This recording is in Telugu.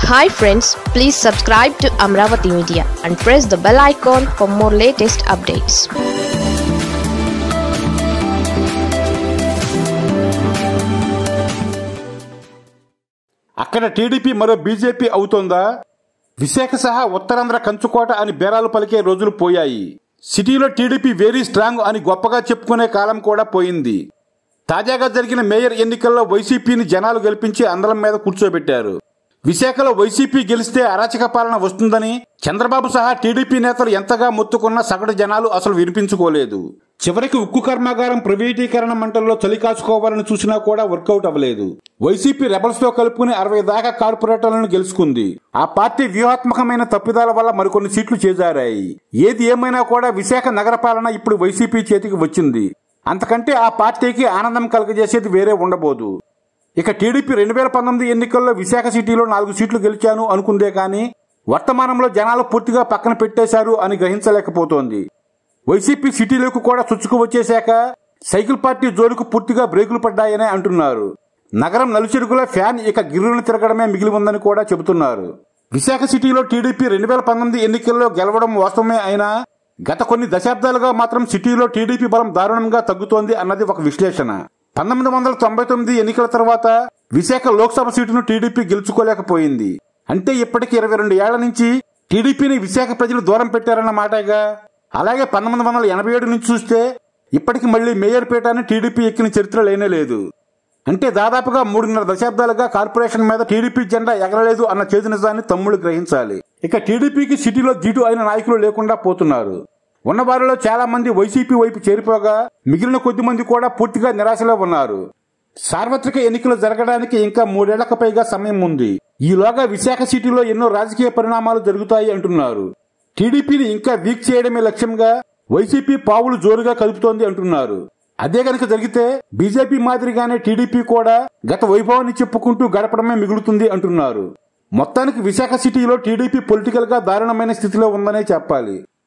hi friends please subscribe to Amaravati media and press the bell icon for more latest updates అక్కడ టీడీపీ మరో బీజేపీ అవుతోందా విశాఖ సహా ఉత్తరాంధ్ర కంచుకోట అని బేరాలు పలికే రోజులు పోయాయి సిటీలో టీడీపీ వెరీ స్ట్రాంగ్ అని గొప్పగా చెప్పుకునే కాలం కూడా పోయింది తాజాగా జరిగిన మేయర్ ఎన్నికల్లో వైసీపీని జనాలు గెలిపించి అందలం మీద కూర్చోబెట్టారు విశాఖలో వైసీపీ గెలిస్తే అరాచక పాలన వస్తుందని చంద్రబాబు సహా టీడీపీ నేతలు ఎంతగా మొత్తుకున్న సగటు జనాలు అసలు వినిపించుకోలేదు చివరికి ఉక్కు కర్మాగారం ప్రైవేటీకరణ మంటల్లో చలి కాచుకోవాలని చూసినా కూడా వర్కౌట్ అవ్వలేదు వైసీపీ రెబల్స్ తో కలుపుకుని అరవై దాకా కార్పొరేటర్లను గెలుచుకుంది ఆ పార్టీ వ్యూహాత్మకమైన తప్పిదాల వల్ల మరికొన్ని సీట్లు చేజారాయి ఏది ఏమైనా కూడా విశాఖ నగరపాలన ఇప్పుడు వైసీపీ చేతికి వచ్చింది అంతకంటే ఆ పార్టీకి ఆనందం కలగజేసేది వేరే ఉండబోదు ఇక టీడీపీ రెండు వేల పంతొమ్మిది ఎన్నికల్లో విశాఖ సిటీలో నాలుగు సీట్లు గెలిచాను అనుకుందే కానీ వర్తమానంలో జనాలు పూర్తిగా పక్కన పెట్టేశారు అని గ్రహించలేకపోతోంది వైసీపీ సిటీలోకి కూడా చుచ్చుకు వచ్చేశాక సైకిల్ పార్టీ జోలికి పూర్తిగా బ్రేకులు పడ్డాయనే అంటున్నారు నగరం నలుచెరుగుల ఫ్యాన్ ఇక గిర్రులు తిరగడమే మిగిలి ఉందని కూడా చెబుతున్నారు విశాఖ సిటీలో టీడీపీ రెండు వేల పంతొమ్మిది ఎన్నికల్లో గెలవడం వాస్తవమే అయినా గత కొన్ని దశాబ్దాలుగా మాత్రం సిటీలో టీడీపీ బలం దారుణంగా తగ్గుతోంది అన్నది ఒక విశ్లేషణ పంతొమ్మిది వందల తొంభై తొమ్మిది ఎన్నికల తర్వాత విశాఖ లోక్సభ సీటును టీడీపీ గెలుచుకోలేకపోయింది అంటే ఇప్పటికి ఇరవై రెండు ఏళ్ల నుంచి టీడీపీని విశాఖ ప్రజలు దూరం పెట్టారన్న మాటగా అలాగే పంతొమ్మిది వందల ఎనభై ఏడు నుంచి చూస్తే ఇప్పటికి మళ్లీ మేయర్ పీఠాన్ని టీడీపీ ఎక్కిన చరిత్ర లేనే లేదు అంటే దాదాపుగా మూడున్నర దశాబ్దాలుగా కార్పొరేషన్ మీద టీడీపీ జెండా ఎగరలేదు అన్న చేతి నిజాన్ని తమ్ముళ్ళు గ్రహించాలి ఇక టీడీపీకి సిటీలో జీటు అయిన నాయకులు లేకుండా పోతున్నారు ఉన్నవారిలో చాలా మంది వైసీపీ వైపు చేరిపోగా మిగిలిన కొద్ది మంది కూడా పూర్తిగా నిరాశలో ఉన్నారు సార్వత్రిక ఎన్నికలు జరగడానికి ఇంకా మూడేళ్లకు పైగా సమయం ఉంది ఈలోగా విశాఖ సిటీలో ఎన్నో రాజకీయ పరిణామాలు జరుగుతాయి అంటున్నారు టీడీపీని ఇంకా వీక్ చేయడమే లక్ష్యంగా వైసీపీ పావులు జోరుగా కలుపుతోంది అంటున్నారు అదే గనక జరిగితే బీజేపీ మాదిరిగానే టీడీపీ కూడా గత వైభవాన్ని చెప్పుకుంటూ గడపడమే మిగులుతుంది అంటున్నారు మొత్తానికి విశాఖ సిటీలో టీడీపీ పొలిటికల్ గా దారుణమైన స్థితిలో ఉందనే చెప్పాలి